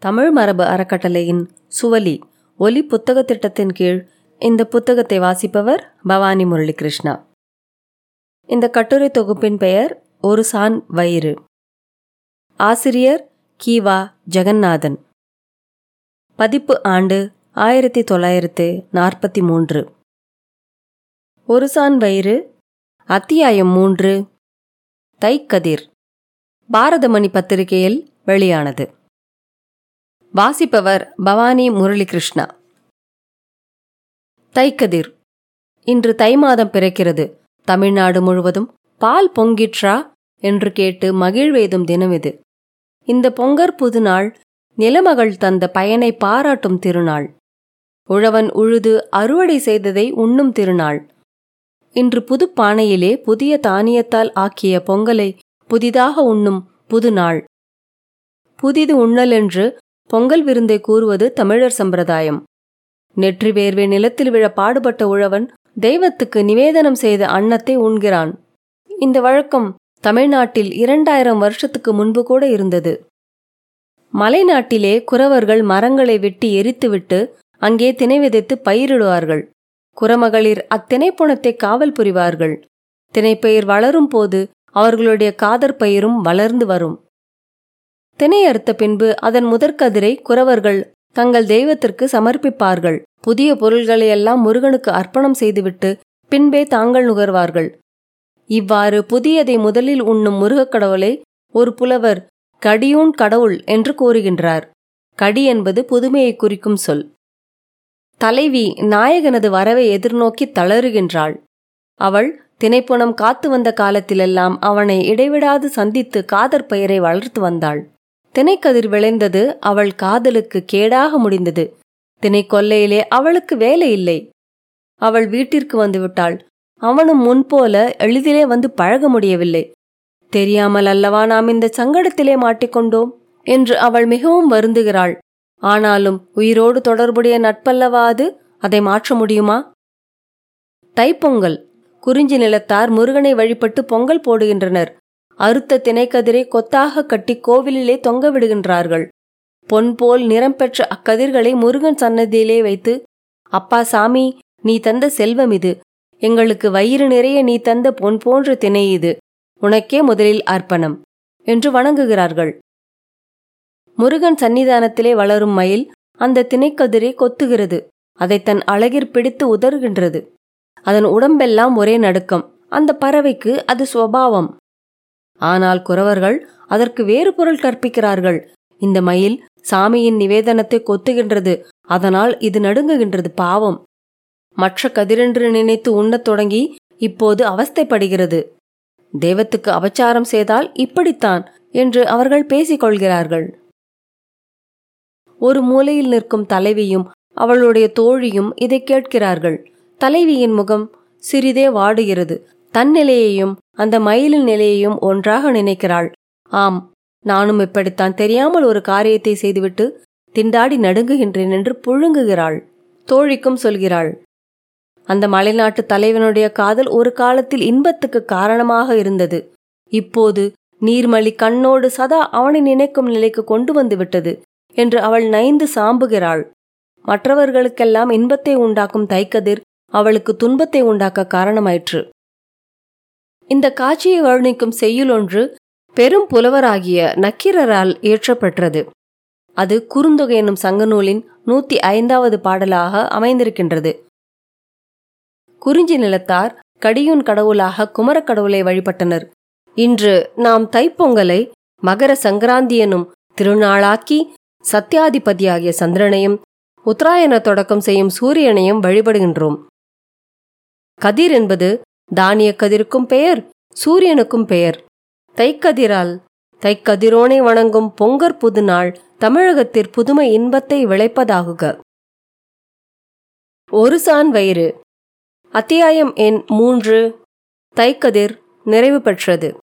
தமிழ் மரபு அறக்கட்டளையின் சுவலி ஒலி புத்தக திட்டத்தின் கீழ் இந்த புத்தகத்தை வாசிப்பவர் பவானி முரளிகிருஷ்ணா இந்த கட்டுரை தொகுப்பின் பெயர் ஒரு சான் வயிறு ஆசிரியர் கீவா ஜெகநாதன் பதிப்பு ஆண்டு ஆயிரத்தி தொள்ளாயிரத்து நாற்பத்தி மூன்று ஒரு சான் வயிறு அத்தியாயம் மூன்று தைக்கதிர் பாரதமணி பத்திரிகையில் வெளியானது வாசிப்பவர் பவானி முரளிகிருஷ்ணா தைக்கதிர் இன்று தை மாதம் பிறக்கிறது தமிழ்நாடு முழுவதும் பால் பொங்கிற்றா என்று கேட்டு மகிழ்வேதும் தினம் இது இந்த பொங்கற் புதுநாள் நிலமகள் தந்த பயனை பாராட்டும் திருநாள் உழவன் உழுது அறுவடை செய்ததை உண்ணும் திருநாள் இன்று புது பானையிலே புதிய தானியத்தால் ஆக்கிய பொங்கலை புதிதாக உண்ணும் புதுநாள் புதிது உண்ணல் என்று பொங்கல் விருந்தை கூறுவது தமிழர் சம்பிரதாயம் நெற்றி வேர்வை நிலத்தில் விழ பாடுபட்ட உழவன் தெய்வத்துக்கு நிவேதனம் செய்த அன்னத்தை உண்கிறான் இந்த வழக்கம் தமிழ்நாட்டில் இரண்டாயிரம் வருஷத்துக்கு முன்பு கூட இருந்தது மலைநாட்டிலே குறவர்கள் மரங்களை வெட்டி எரித்துவிட்டு அங்கே திணை விதைத்து பயிரிடுவார்கள் குறமகளிர் அத்திணைப்புணத்தை காவல் புரிவார்கள் திணைப்பயிர் வளரும் போது அவர்களுடைய காதற் பயிரும் வளர்ந்து வரும் திணை அறுத்த பின்பு அதன் முதற்கதிரை குறவர்கள் தங்கள் தெய்வத்திற்கு சமர்ப்பிப்பார்கள் புதிய பொருள்களையெல்லாம் முருகனுக்கு அர்ப்பணம் செய்துவிட்டு பின்பே தாங்கள் நுகர்வார்கள் இவ்வாறு புதியதை முதலில் உண்ணும் முருகக் கடவுளை ஒரு புலவர் கடியூன் கடவுள் என்று கூறுகின்றார் கடி என்பது புதுமையை குறிக்கும் சொல் தலைவி நாயகனது வரவை எதிர்நோக்கி தளறுகின்றாள் அவள் திணைப்புணம் காத்து வந்த காலத்திலெல்லாம் அவனை இடைவிடாது சந்தித்து காதற் பெயரை வளர்த்து வந்தாள் திணைக்கதிர் விளைந்தது அவள் காதலுக்கு கேடாக முடிந்தது திணை கொல்லையிலே அவளுக்கு வேலை இல்லை அவள் வீட்டிற்கு வந்துவிட்டாள் அவனும் முன்போல எளிதிலே வந்து பழக முடியவில்லை தெரியாமல் அல்லவா நாம் இந்த சங்கடத்திலே மாட்டிக்கொண்டோம் என்று அவள் மிகவும் வருந்துகிறாள் ஆனாலும் உயிரோடு தொடர்புடைய நட்பல்லவா அது அதை மாற்ற முடியுமா தைப்பொங்கல் குறிஞ்சி நிலத்தார் முருகனை வழிபட்டு பொங்கல் போடுகின்றனர் அறுத்த திணைக்கதிரை கொத்தாக கட்டி கோவிலிலே தொங்க விடுகின்றார்கள் பொன் போல் நிறம் பெற்ற அக்கதிர்களை முருகன் சன்னதியிலே வைத்து அப்பா சாமி நீ தந்த செல்வம் இது எங்களுக்கு வயிறு நிறைய நீ தந்த பொன் போன்ற திணை இது உனக்கே முதலில் அர்ப்பணம் என்று வணங்குகிறார்கள் முருகன் சன்னிதானத்திலே வளரும் மயில் அந்த திணைக்கதிரை கொத்துகிறது அதை தன் அழகிற் பிடித்து உதறுகின்றது அதன் உடம்பெல்லாம் ஒரே நடுக்கம் அந்த பறவைக்கு அது சுவாவம் ஆனால் குறவர்கள் அதற்கு வேறு பொருள் கற்பிக்கிறார்கள் இந்த மயில் சாமியின் நிவேதனத்தை கொத்துகின்றது அதனால் இது நடுங்குகின்றது பாவம் மற்ற கதிரென்று நினைத்து உண்ணத் தொடங்கி இப்போது அவஸ்தைப்படுகிறது தெய்வத்துக்கு அபச்சாரம் செய்தால் இப்படித்தான் என்று அவர்கள் பேசிக் கொள்கிறார்கள் ஒரு மூலையில் நிற்கும் தலைவியும் அவளுடைய தோழியும் இதை கேட்கிறார்கள் தலைவியின் முகம் சிறிதே வாடுகிறது தன் நிலையையும் அந்த மயிலின் நிலையையும் ஒன்றாக நினைக்கிறாள் ஆம் நானும் இப்படித்தான் தெரியாமல் ஒரு காரியத்தை செய்துவிட்டு திண்டாடி நடுங்குகின்றேன் என்று புழுங்குகிறாள் தோழிக்கும் சொல்கிறாள் அந்த மலைநாட்டு தலைவனுடைய காதல் ஒரு காலத்தில் இன்பத்துக்கு காரணமாக இருந்தது இப்போது நீர்மலி கண்ணோடு சதா அவனை நினைக்கும் நிலைக்கு கொண்டு வந்து விட்டது என்று அவள் நைந்து சாம்புகிறாள் மற்றவர்களுக்கெல்லாம் இன்பத்தை உண்டாக்கும் தைக்கதிர் அவளுக்கு துன்பத்தை உண்டாக்க காரணமாயிற்று இந்த காட்சியை வர்ணிக்கும் செய்யுள் ஒன்று பெரும் புலவராகிய நக்கீரரால் இயற்றப்பெற்றது அது குறுந்தொகை என்னும் சங்கநூலின் நூத்தி ஐந்தாவது பாடலாக அமைந்திருக்கின்றது குறிஞ்சி நிலத்தார் கடியூன் கடவுளாக குமரக் கடவுளை வழிபட்டனர் இன்று நாம் தைப்பொங்கலை மகர சங்கராந்தி எனும் திருநாளாக்கி சத்தியாதிபதியாகிய சந்திரனையும் உத்தராயண தொடக்கம் செய்யும் சூரியனையும் வழிபடுகின்றோம் கதிர் என்பது தானிய கதிருக்கும் பெயர் சூரியனுக்கும் பெயர் தைக்கதிரால் தைக்கதிரோனை வணங்கும் பொங்கற் புது நாள் தமிழகத்திற் புதுமை இன்பத்தை விளைப்பதாகுக ஒரு சான் வயிறு அத்தியாயம் எண் மூன்று தைக்கதிர் நிறைவு பெற்றது